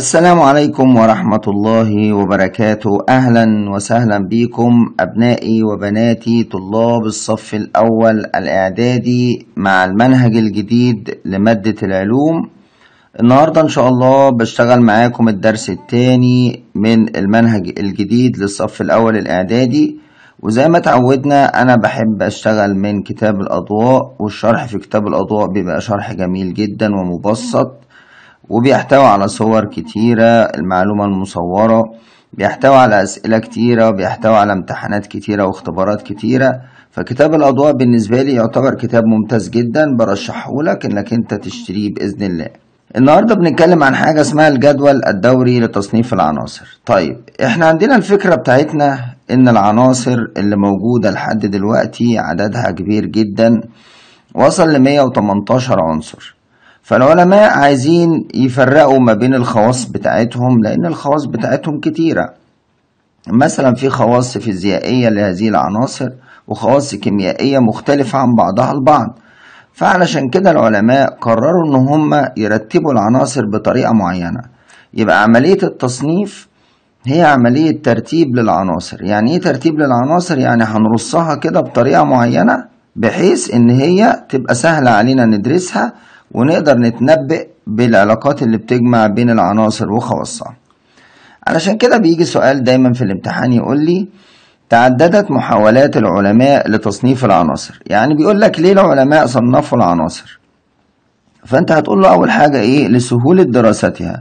السلام عليكم ورحمة الله وبركاته أهلا وسهلا بكم أبنائي وبناتي طلاب الصف الأول الإعدادي مع المنهج الجديد لمادة العلوم النهاردة إن شاء الله بشتغل معاكم الدرس الثاني من المنهج الجديد للصف الأول الإعدادي وزي ما اتعودنا أنا بحب أشتغل من كتاب الأضواء والشرح في كتاب الأضواء بيبقى شرح جميل جدا ومبسط وبيحتوي على صور كتيرة المعلومة المصورة بيحتوي على أسئلة كتيرة وبيحتوي على امتحانات كتيرة واختبارات كتيرة فكتاب الأضواء بالنسبة لي يعتبر كتاب ممتاز جدا برشحه لك إنك أنت تشتريه بإذن الله النهاردة بنتكلم عن حاجة اسمها الجدول الدوري لتصنيف العناصر طيب احنا عندنا الفكرة بتاعتنا إن العناصر اللي موجودة لحد دلوقتي عددها كبير جدا وصل ل 118 عنصر فالعلماء عايزين يفرقوا ما بين الخواص بتاعتهم لأن الخواص بتاعتهم كتيرة مثلا في خواص فيزيائية لهذه العناصر وخواص كيميائية مختلفة عن بعضها البعض فعلشان كده العلماء قرروا ان هم يرتبوا العناصر بطريقة معينة يبقى عملية التصنيف هي عملية ترتيب للعناصر يعني ايه ترتيب للعناصر يعني هنرصها كده بطريقة معينة بحيث ان هي تبقى سهلة علينا ندرسها ونقدر نتنبئ بالعلاقات اللي بتجمع بين العناصر وخواصها علشان كده بيجي سؤال دايما في الامتحان يقول لي تعددت محاولات العلماء لتصنيف العناصر يعني بيقول لك ليه العلماء صنفوا العناصر فانت هتقول له اول حاجة ايه لسهولة دراستها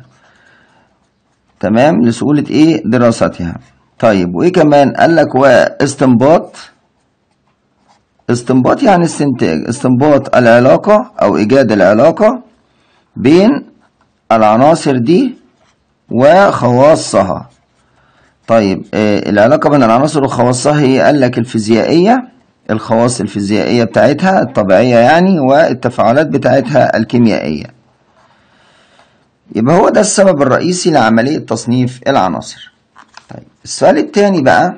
تمام لسهولة ايه دراستها طيب وايه كمان قال لك واستنباط استنباط يعني استنتاج استنباط العلاقة أو إيجاد العلاقة بين العناصر دي وخواصها طيب آه العلاقة بين العناصر وخواصها هي قال لك الفيزيائية الخواص الفيزيائية بتاعتها الطبيعية يعني والتفاعلات بتاعتها الكيميائية يبقى هو ده السبب الرئيسي لعملية تصنيف العناصر طيب السؤال التاني بقى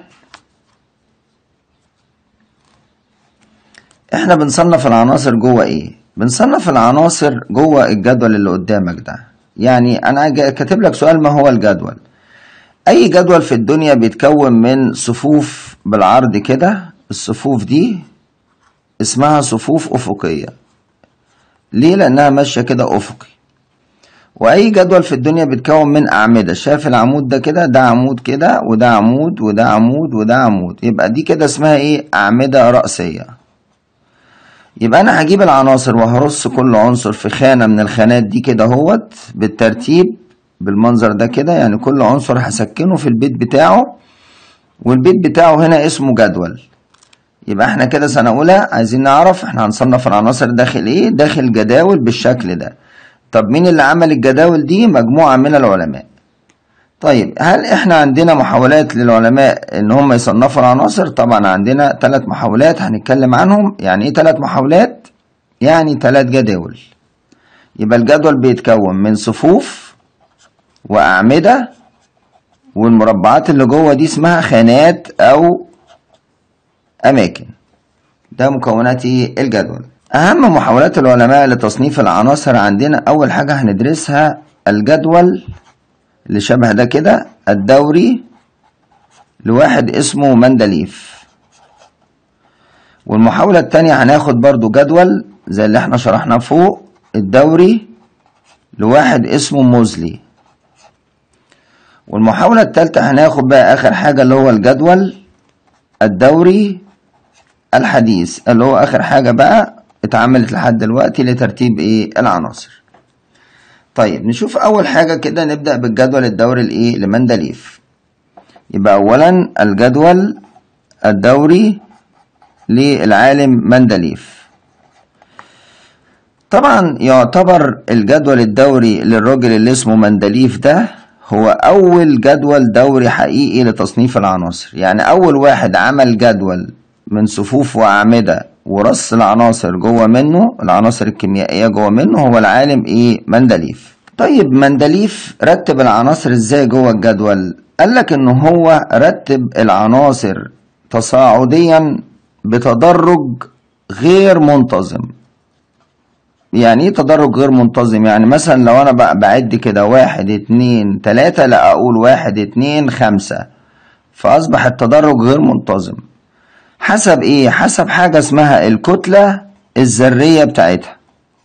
احنا بنصنف العناصر جوه ايه بنصنف العناصر جوه الجدول اللي قدامك ده يعني انا كاتب لك سؤال ما هو الجدول اي جدول في الدنيا بيتكون من صفوف بالعرض كده الصفوف دي اسمها صفوف افقيه ليه لانها ماشيه كده افقي واي جدول في الدنيا بيتكون من اعمده شايف العمود ده كده ده عمود كده وده عمود وده عمود وده عمود يبقى دي كده اسمها ايه اعمده راسيه يبقى انا هجيب العناصر وهرص كل عنصر في خانه من الخانات دي كده اهوت بالترتيب بالمنظر ده كده يعني كل عنصر هسكنه في البيت بتاعه والبيت بتاعه هنا اسمه جدول يبقى احنا كده سنه اولى عايزين نعرف احنا هنصنف العناصر داخل ايه داخل جداول بالشكل ده طب مين اللي عمل الجداول دي مجموعه من العلماء طيب هل احنا عندنا محاولات للعلماء ان هم يصنفوا العناصر طبعا عندنا ثلاث محاولات هنتكلم عنهم يعني ايه ثلاث محاولات يعني ثلاث جداول يبقى الجدول بيتكون من صفوف واعمده والمربعات اللي جوه دي اسمها خانات او اماكن ده مكونات الجدول اهم محاولات العلماء لتصنيف العناصر عندنا اول حاجه هندرسها الجدول اللي شبه ده كده الدوري لواحد اسمه مندليف والمحاولة التانية هناخد برضو جدول زي اللي احنا شرحناه فوق الدوري لواحد اسمه موزلي والمحاولة التالتة هناخد بقى آخر حاجة اللي هو الجدول الدوري الحديث اللي هو آخر حاجة بقى اتعملت لحد دلوقتي لترتيب ايه العناصر طيب نشوف اول حاجه كده نبدا بالجدول الدوري الايه لمندليف يبقى اولا الجدول الدوري للعالم مندليف طبعا يعتبر الجدول الدوري للراجل اللي اسمه مندليف ده هو اول جدول دوري حقيقي لتصنيف العناصر يعني اول واحد عمل جدول من صفوف واعمده ورص العناصر جوه منه العناصر الكيميائية جوه منه هو العالم ايه مندليف طيب مندليف رتب العناصر ازاي جوه الجدول قال لك ان هو رتب العناصر تصاعديا بتدرج غير منتظم يعني ايه تدرج غير منتظم يعني مثلا لو انا بقى بعد كده واحد اتنين تلاتة لا اقول واحد اتنين خمسة فاصبح التدرج غير منتظم حسب ايه حسب حاجة اسمها الكتلة الذرية بتاعتها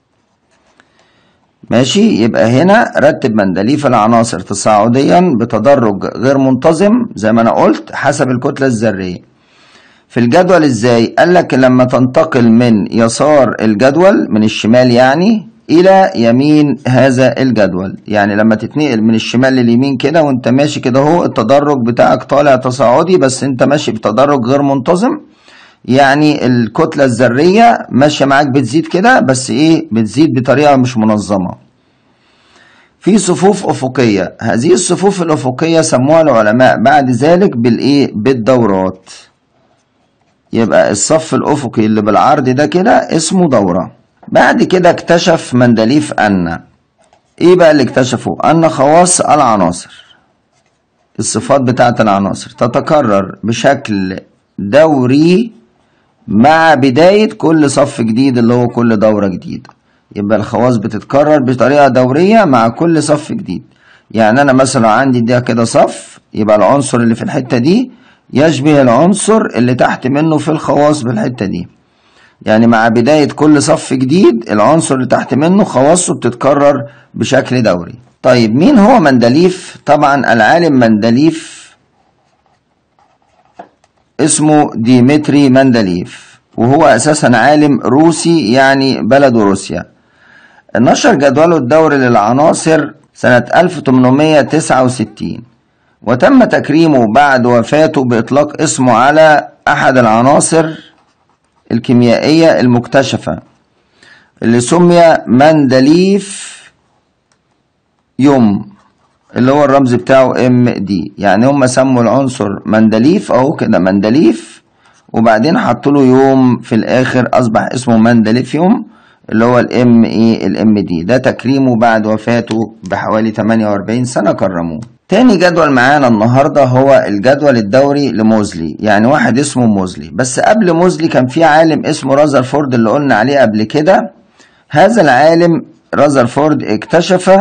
ماشي يبقى هنا رتب مندليف العناصر تصاعديا بتدرج غير منتظم زي ما انا قلت حسب الكتلة الذرية في الجدول ازاي قال لك لما تنتقل من يسار الجدول من الشمال يعني الى يمين هذا الجدول يعني لما تتنقل من الشمال لليمين كده وانت ماشي كده اهو التدرج بتاعك طالع تصاعدي بس انت ماشي بتدرج غير منتظم يعني الكتلة الذرية ماشية معاك بتزيد كده بس ايه بتزيد بطريقة مش منظمة في صفوف أفقية هذه الصفوف الأفقية سموها العلماء بعد ذلك بالإيه بالدورات يبقى الصف الأفقي اللي بالعرض ده كده اسمه دورة بعد كده اكتشف مندليف أن إيه بقى اللي اكتشفه أن خواص العناصر الصفات بتاعة العناصر تتكرر بشكل دوري مع بداية كل صف جديد اللي هو كل دورة جديدة يبقى الخواص بتتكرر بطريقة دورية مع كل صف جديد يعني أنا مثلا عندي ده كده صف يبقى العنصر اللي في الحتة دي يشبه العنصر اللي تحت منه في الخواص بالحتة دي يعني مع بداية كل صف جديد العنصر اللي تحت منه خواصه بتتكرر بشكل دوري طيب مين هو مندليف طبعا العالم مندليف اسمه ديمتري مندليف وهو اساسا عالم روسي يعني بلده روسيا نشر جدوله الدوري للعناصر سنة 1869 وتم تكريمه بعد وفاته بإطلاق اسمه على أحد العناصر الكيميائية المكتشفة اللي سمي مندليف يوم اللي هو الرمز بتاعه ام دي يعني هم سموا العنصر مندليف اهو كده مندليف وبعدين حطوا له يوم في الاخر اصبح اسمه مندليفيوم اللي هو الام اي الام دي ده تكريمه بعد وفاته بحوالي 48 سنه كرموه تاني جدول معانا النهارده هو الجدول الدوري لموزلي يعني واحد اسمه موزلي بس قبل موزلي كان في عالم اسمه رازرفورد اللي قلنا عليه قبل كده هذا العالم رازرفورد اكتشف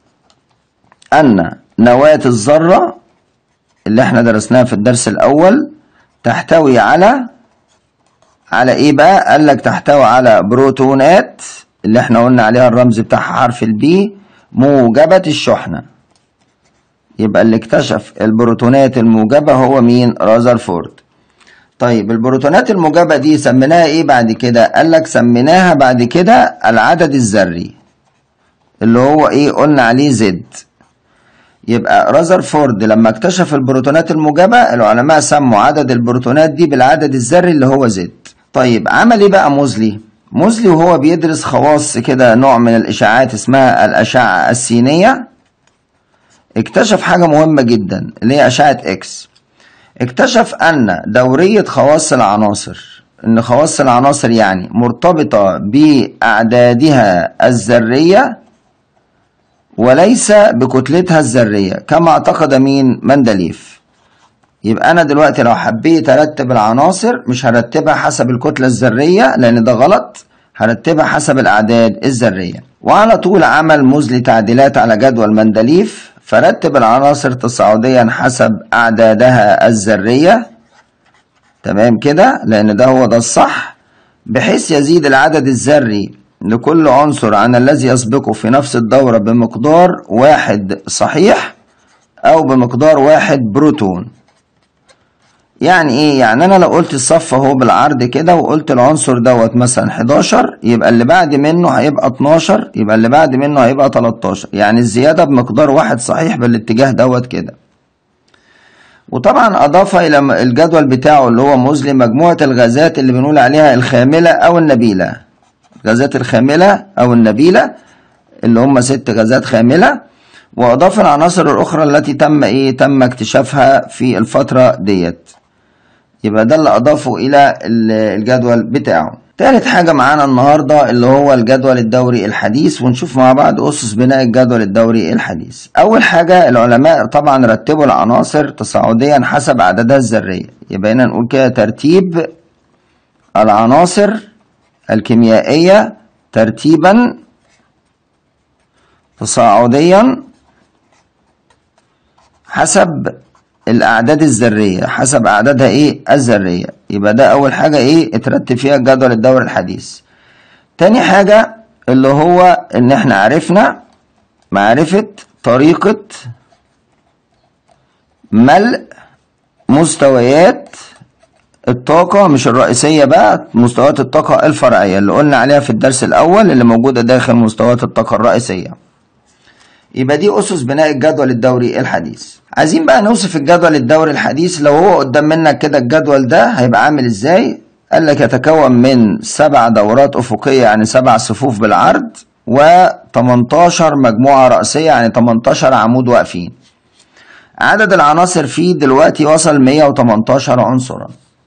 أن نواة الذرة اللي احنا درسناها في الدرس الأول تحتوي على على ايه بقى؟ قال لك تحتوي على بروتونات اللي احنا قلنا عليها الرمز بتاعها حرف البي موجبة الشحنة يبقى اللي اكتشف البروتونات الموجبة هو مين؟ رازرفورد طيب البروتونات الموجبة دي سميناها ايه بعد كده؟ قال لك سميناها بعد كده العدد الذري اللي هو ايه؟ قلنا عليه زد يبقى رازرفورد لما اكتشف البروتونات الموجبة العلماء سموا عدد البروتونات دي بالعدد الذري اللي هو زد طيب عمل ايه بقى موزلي موزلي وهو بيدرس خواص كده نوع من الاشعاعات اسمها الاشعة السينية اكتشف حاجة مهمة جدا اللي هي اشعة اكس اكتشف ان دورية خواص العناصر ان خواص العناصر يعني مرتبطة باعدادها الذرية وليس بكتلتها الذرية كما اعتقد مين مندليف يبقى أنا دلوقتي لو حبيت أرتب العناصر مش هرتبها حسب الكتلة الذرية لأن ده غلط هرتبها حسب الأعداد الذرية وعلى طول عمل مزلي تعديلات على جدول مندليف فرتب العناصر تصاعديا حسب أعدادها الذرية تمام كده لأن ده هو ده الصح بحيث يزيد العدد الذري لكل عنصر عن الذي يسبقه في نفس الدورة بمقدار واحد صحيح أو بمقدار واحد بروتون يعني ايه يعني انا لو قلت الصف اهو بالعرض كده وقلت العنصر دوت مثلا 11 يبقى اللي بعد منه هيبقى 12 يبقى اللي بعد منه هيبقى 13 يعني الزيادة بمقدار واحد صحيح بالاتجاه دوت كده وطبعا اضاف الى الجدول بتاعه اللي هو مزلي مجموعة الغازات اللي بنقول عليها الخاملة او النبيلة الغازات الخاملة او النبيلة اللي هم ست غازات خاملة واضاف العناصر الاخرى التي تم ايه تم اكتشافها في الفترة ديت يبقى ده اللي اضافه الى الجدول بتاعه تالت حاجة معانا النهاردة اللي هو الجدول الدوري الحديث ونشوف مع بعض أسس بناء الجدول الدوري الحديث أول حاجة العلماء طبعا رتبوا العناصر تصاعديا حسب عددها الذرية يبقى هنا نقول كده ترتيب العناصر الكيميائية ترتيبا تصاعديا حسب الأعداد الذرية حسب أعدادها إيه الذرية يبقى ده أول حاجة إيه اترتب فيها جدول الدور الحديث تاني حاجة اللي هو إن إحنا عرفنا معرفة طريقة ملء مستويات الطاقة مش الرئيسية بقى مستويات الطاقة الفرعية اللي قلنا عليها في الدرس الأول اللي موجودة داخل مستويات الطاقة الرئيسية يبقى دي أسس بناء الجدول الدوري الحديث عايزين بقى نوصف الجدول الدوري الحديث لو هو قدام منك كده الجدول ده هيبقى عامل ازاي قال لك يتكون من سبع دورات أفقية يعني سبع صفوف بالعرض و18 مجموعة رأسية يعني 18 عمود واقفين عدد العناصر فيه دلوقتي وصل 118 عنصرا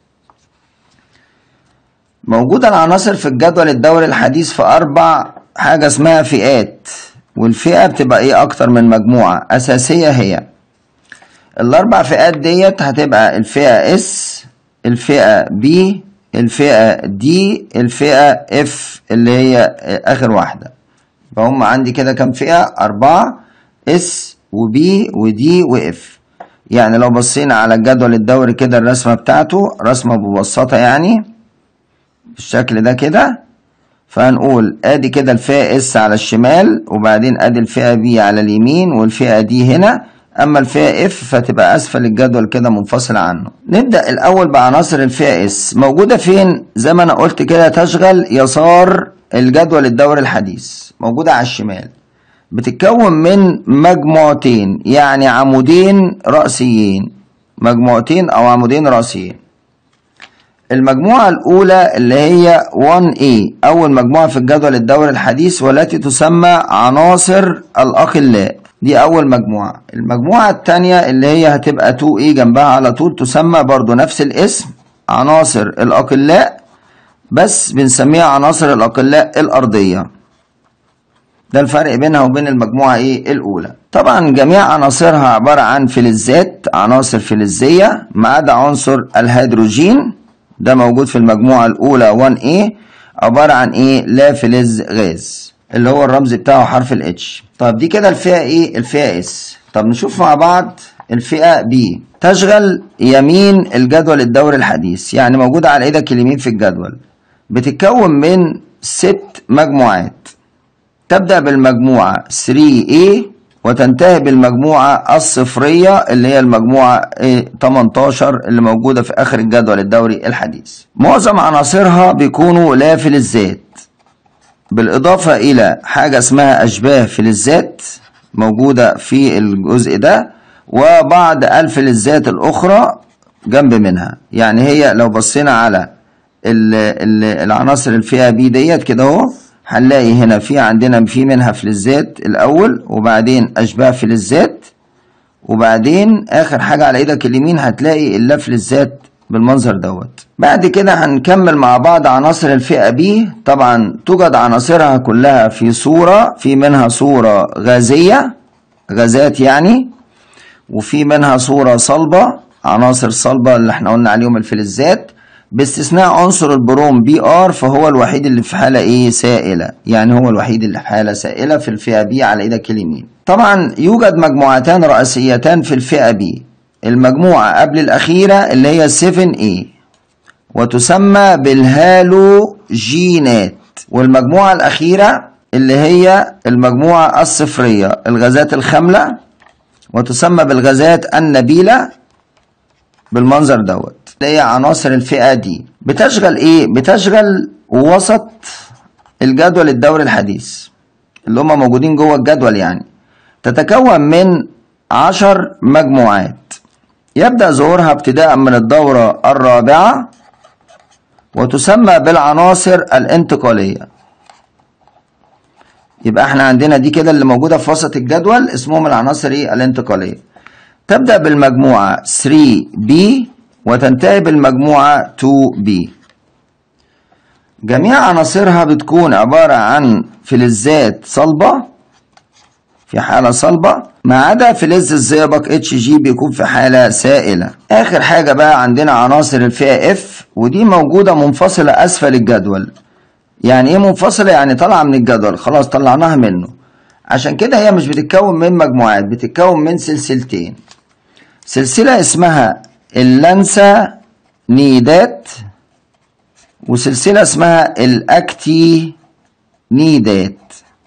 موجودة العناصر في الجدول الدوري الحديث في أربع حاجة اسمها فئات والفئة بتبقى إيه أكتر من مجموعة أساسية هي الأربع فئات ديت هتبقى الفئة اس الفئة بي الفئة دي الفئة اف اللي هي آخر واحدة فهم عندي كده كام فئة أربعة اس وبي ودي واف يعني لو بصينا على الجدول الدوري كده الرسمة بتاعته رسمة مبسطة يعني بالشكل ده كده فهنقول ادي كده الفئة اس على الشمال وبعدين ادي الفئة بي على اليمين والفئة دي هنا اما الفئة اف فتبقى اسفل الجدول كده منفصل عنه نبدأ الاول بعناصر الفئة اس موجودة فين زي ما انا قلت كده تشغل يسار الجدول الدوري الحديث موجودة على الشمال بتتكون من مجموعتين يعني عمودين رأسيين مجموعتين او عمودين رأسيين المجموعة الأولى اللي هي 1A أول مجموعة في الجدول الدوري الحديث والتي تسمى عناصر الأقلاء دي أول مجموعة المجموعة الثانية اللي هي هتبقى 2A جنبها على طول تسمى برضو نفس الاسم عناصر الأقلاء بس بنسميها عناصر الأقلاء الأرضية ده الفرق بينها وبين المجموعة ايه الأولى طبعا جميع عناصرها عبارة عن فلزات عناصر فلزية ما عدا عنصر الهيدروجين ده موجود في المجموعة الأولى 1A عبارة عن إيه؟ لا فلز غاز اللي هو الرمز بتاعه حرف ال H طب دي كده الفئة إيه؟ الفئة S طب نشوف مع بعض الفئة B تشغل يمين الجدول الدوري الحديث يعني موجودة على إيدك اليمين في الجدول بتتكون من ست مجموعات تبدأ بالمجموعة 3A وتنتهي بالمجموعة الصفرية اللي هي المجموعة 18 اللي موجودة في آخر الجدول الدوري الحديث معظم عناصرها بيكونوا لا فلزات بالإضافة إلى حاجة اسمها أشباه فلزات موجودة في الجزء ده وبعض الفلزات الأخرى جنب منها يعني هي لو بصينا على ال ال العناصر الفئة بي ديت كده اهو هنلاقي هنا في عندنا في منها فلزات الاول وبعدين اشباه فلزات وبعدين اخر حاجه على ايدك اليمين هتلاقي اللا فلزات بالمنظر دوت بعد كده هنكمل مع بعض عناصر الفئه بي طبعا توجد عناصرها كلها في صوره في منها صوره غازيه غازات يعني وفي منها صوره صلبه عناصر صلبه اللي احنا قلنا عليهم الفلزات باستثناء عنصر البروم بي ار فهو الوحيد اللي في حاله ايه سائله يعني هو الوحيد اللي في حاله سائله في الفئه بي على ايدك اليمين طبعا يوجد مجموعتان رئيسيتان في الفئه بي المجموعه قبل الاخيره اللي هي 7A وتسمى بالهالوجينات والمجموعه الاخيره اللي هي المجموعه الصفريه الغازات الخامله وتسمى بالغازات النبيله بالمنظر دوت اللي هي عناصر الفئة دي بتشغل ايه؟ بتشغل وسط الجدول الدوري الحديث اللي هم موجودين جوه الجدول يعني تتكون من عشر مجموعات يبدأ ظهورها ابتداء من الدورة الرابعة وتسمى بالعناصر الانتقالية يبقى احنا عندنا دي كده اللي موجودة في وسط الجدول اسمهم العناصر ايه الانتقالية تبدأ بالمجموعة 3B وتنتهي بالمجموعة 2B جميع عناصرها بتكون عبارة عن فلزات صلبة في حالة صلبة ما عدا فلز الزئبق اتش جي بيكون في حالة سائلة آخر حاجة بقى عندنا عناصر الفئة اف ودي موجودة منفصلة أسفل الجدول يعني ايه منفصلة يعني طالعة من الجدول خلاص طلعناها منه عشان كده هي مش بتتكون من مجموعات بتتكون من سلسلتين سلسلة اسمها اللانسا نيدات وسلسلة اسمها الأكتي نيدات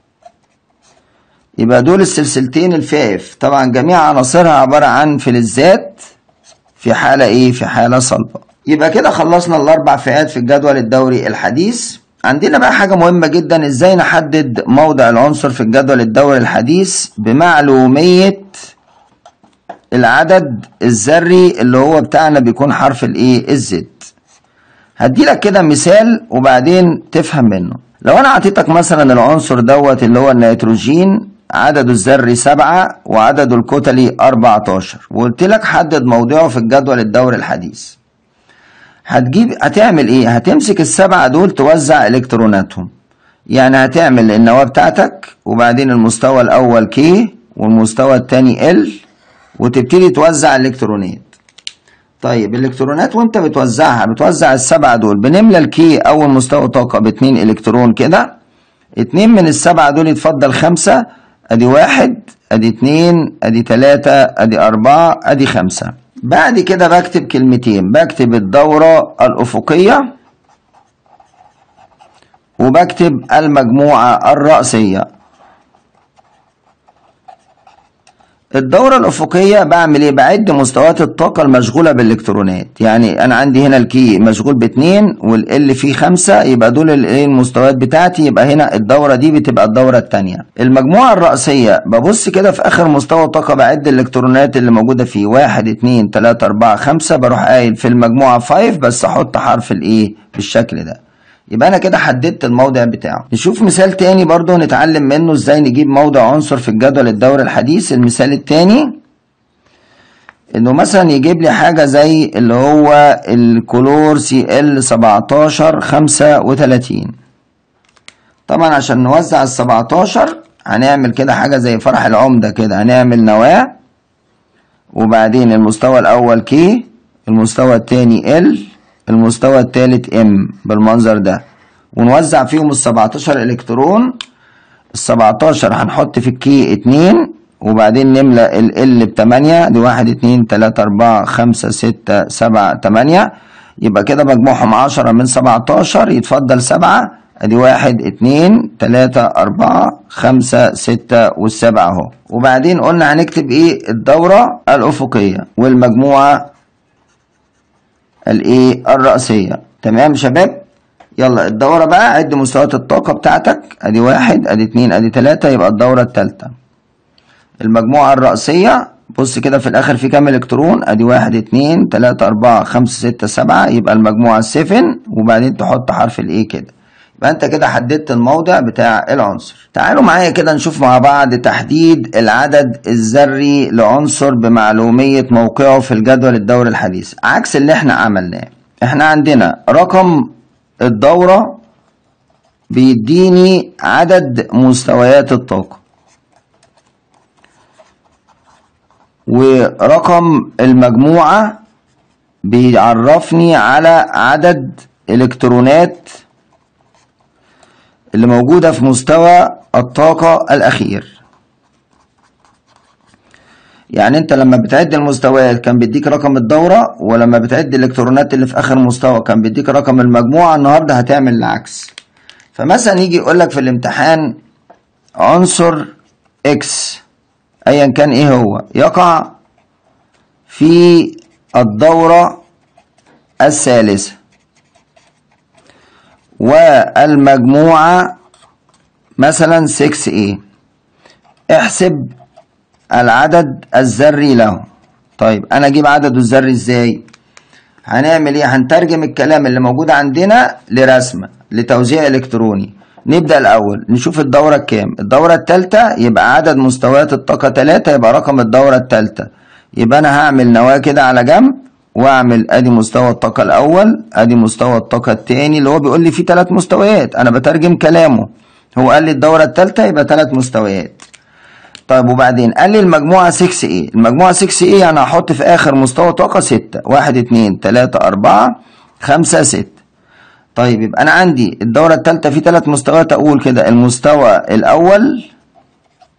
يبقى دول السلسلتين الفائف طبعا جميع عناصرها عبارة عن فلزات في حالة ايه في حالة صلبة يبقى كده خلصنا الاربع فئات في الجدول الدوري الحديث عندنا بقى حاجة مهمة جدا ازاي نحدد موضع العنصر في الجدول الدوري الحديث بمعلومية العدد الذري اللي هو بتاعنا بيكون حرف الايه الزد هديلك كده مثال وبعدين تفهم منه لو انا اعطيتك مثلا العنصر دوت اللي هو النيتروجين عدده الذري سبعة وعدده الكتلي 14 وقلت لك حدد موضعه في الجدول الدوري الحديث هتجيب هتعمل ايه هتمسك السبعة دول توزع الكتروناتهم يعني هتعمل النواة بتاعتك وبعدين المستوى الاول كي والمستوى الثاني ال وتبتدي توزع الالكترونات طيب الالكترونات وانت بتوزعها بتوزع السبعة دول بنملى الكي اول مستوى طاقة باتنين الكترون كده اتنين من السبعة دول يتفضل خمسة ادي واحد ادي اتنين ادي تلاتة ادي اربعة ادي خمسة بعد كده بكتب كلمتين بكتب الدورة الافقية وبكتب المجموعة الرأسية الدورة الأفقية بعمل إيه؟ بعد مستويات الطاقة المشغولة بالإلكترونات، يعني أنا عندي هنا الكي مشغول باتنين والإل فيه خمسة يبقى دول الإيه المستويات بتاعتي يبقى هنا الدورة دي بتبقى الدورة التانية. المجموعة الرأسية ببص كده في آخر مستوى طاقة بعد الإلكترونات اللي موجودة فيه واحد اتنين تلاتة أربعة خمسة بروح قايل في المجموعة 5 بس أحط حرف الإيه بالشكل ده. يبقى انا كده حددت الموضع بتاعه نشوف مثال تاني برضو نتعلم منه ازاي نجيب موضع عنصر في الجدول الدوري الحديث المثال التاني انه مثلا يجيب لي حاجة زي اللي هو الكلور سي ال 17 35 طبعا عشان نوزع ال 17 هنعمل كده حاجة زي فرح العمدة كده هنعمل نواة وبعدين المستوى الأول كي المستوى التاني ال المستوى الثالث ام بالمنظر ده ونوزع فيهم ال 17 الكترون ال 17 هنحط في الكي 2 وبعدين نملى ال ال ب 8 دي 1 2 3 4 5 6 7 8 يبقى كده مجموعهم 10 من 17 يتفضل 7 ادي 1 2 3 4 5 6 والسبعة اهو وبعدين قلنا هنكتب ايه الدورة الافقية والمجموعة الايه الرأسية تمام شباب يلا الدورة بقى عد مستويات الطاقة بتاعتك ادي واحد ادي اتنين ادي تلاتة يبقى الدورة التالتة المجموعة الرأسية بص كده في الاخر في كام الكترون ادي واحد اتنين تلاتة اربعة خمسة ستة سبعة يبقى المجموعة السفن وبعدين تحط حرف الايه كده يبقى انت كده حددت الموضع بتاع العنصر تعالوا معايا كده نشوف مع بعض تحديد العدد الذري لعنصر بمعلومية موقعه في الجدول الدوري الحديث عكس اللي احنا عملناه احنا عندنا رقم الدورة بيديني عدد مستويات الطاقة ورقم المجموعة بيعرفني على عدد الكترونات اللي موجودة في مستوى الطاقة الأخير يعني انت لما بتعد المستويات كان بيديك رقم الدورة ولما بتعد الالكترونات اللي في اخر مستوى كان بيديك رقم المجموعة النهاردة هتعمل العكس فمثلا يجي يقول لك في الامتحان عنصر اكس ايا كان ايه هو يقع في الدورة الثالثة والمجموعة مثلا 6A احسب العدد الذري له طيب انا اجيب عدده الذري ازاي هنعمل ايه هنترجم الكلام اللي موجود عندنا لرسمة لتوزيع الكتروني نبدأ الأول نشوف الدورة الكام الدورة التالتة يبقى عدد مستويات الطاقة تلاتة يبقى رقم الدورة التالتة يبقى أنا هعمل نواة كده على جنب واعمل ادي مستوى الطاقة الاول ادي مستوى الطاقة التاني اللي هو بيقول لي فيه ثلاث مستويات انا بترجم كلامه هو قال لي الدورة الثالثة يبقى ثلاث مستويات طيب وبعدين قال لي المجموعة 6 ايه المجموعة 6 ايه يعني هحط في اخر مستوى طاقة 6 1 2 3 4 5 6 طيب يبقى انا عندي الدورة الثالثة في ثلاث مستويات اقول كده المستوى الاول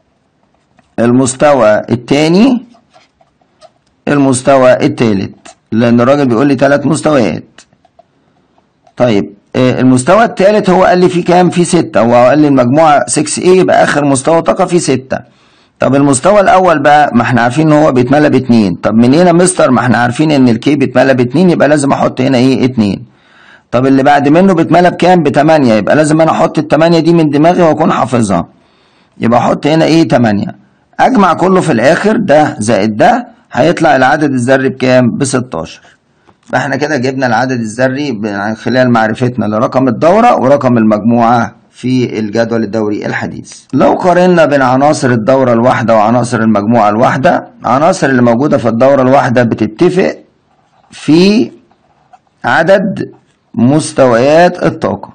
المستوى الثاني المستوى الثالث لان الراجل بيقول لي ثلاث مستويات طيب آه، المستوى الثالث هو قال لي فيه كام فيه ستة هو قال لي المجموعة 6A يبقى اخر مستوى طاقة فيه ستة طب المستوى الاول بقى ما احنا عارفين ان هو بيتملى باتنين طب منين يا مستر ما احنا عارفين ان الكي بيتملى باتنين يبقى لازم احط هنا ايه اتنين طب اللي بعد منه بيتملى بكام بتمانية يبقى لازم انا احط التمانية دي من دماغي واكون حافظها يبقى احط هنا ايه تمانية اجمع كله في الاخر ده زائد ده هيطلع العدد الذري بكام ب 16 فاحنا كده جبنا العدد الذري من خلال معرفتنا لرقم الدورة ورقم المجموعة في الجدول الدوري الحديث لو قارنا بين عناصر الدورة الواحدة وعناصر المجموعة الواحدة عناصر اللي موجودة في الدورة الواحدة بتتفق في عدد مستويات الطاقة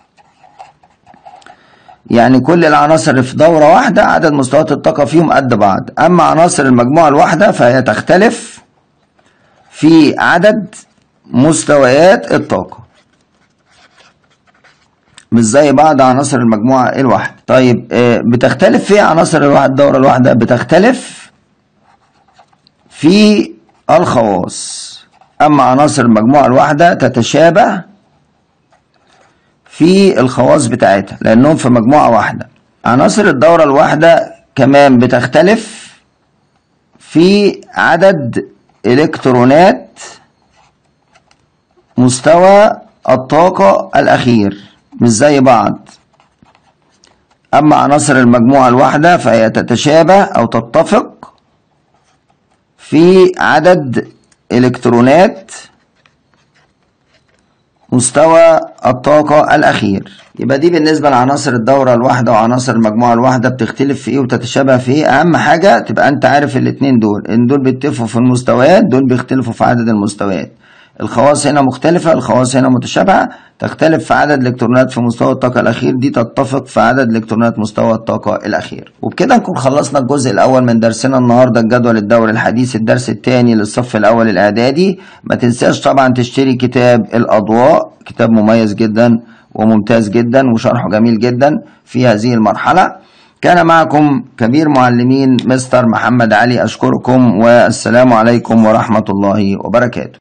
يعني كل العناصر اللي في دورة واحدة عدد مستويات الطاقة فيهم قد بعض أما عناصر المجموعة الواحدة فهي تختلف في عدد مستويات الطاقة مش زي بعض عناصر المجموعة الواحدة طيب آه، بتختلف في عناصر الواحد الدورة الواحدة بتختلف في الخواص أما عناصر المجموعة الواحدة تتشابه في الخواص بتاعتها لأنهم في مجموعة واحدة عناصر الدورة الواحدة كمان بتختلف في عدد إلكترونات مستوى الطاقة الأخير مش زي بعض أما عناصر المجموعة الواحدة فهي تتشابه أو تتفق في عدد إلكترونات مستوى الطاقة الأخير يبقى دي بالنسبة لعناصر الدورة الواحدة وعناصر المجموعة الواحدة بتختلف في إيه وتتشابه في إيه أهم حاجة تبقى أنت عارف الاتنين دول إن دول بيتفقوا في المستويات دول بيختلفوا في عدد المستويات الخواص هنا مختلفة الخواص هنا متشابهة تختلف في عدد الإلكترونات في مستوى الطاقة الأخير دي تتفق في عدد الإلكترونات مستوى الطاقة الأخير وبكده نكون خلصنا الجزء الأول من درسنا النهاردة الجدول الدوري الحديث الدرس الثاني للصف الأول الإعدادي ما تنساش طبعا تشتري كتاب الأضواء كتاب مميز جدا وممتاز جدا وشرحه جميل جدا في هذه المرحلة كان معكم كبير معلمين مستر محمد علي أشكركم والسلام عليكم ورحمة الله وبركاته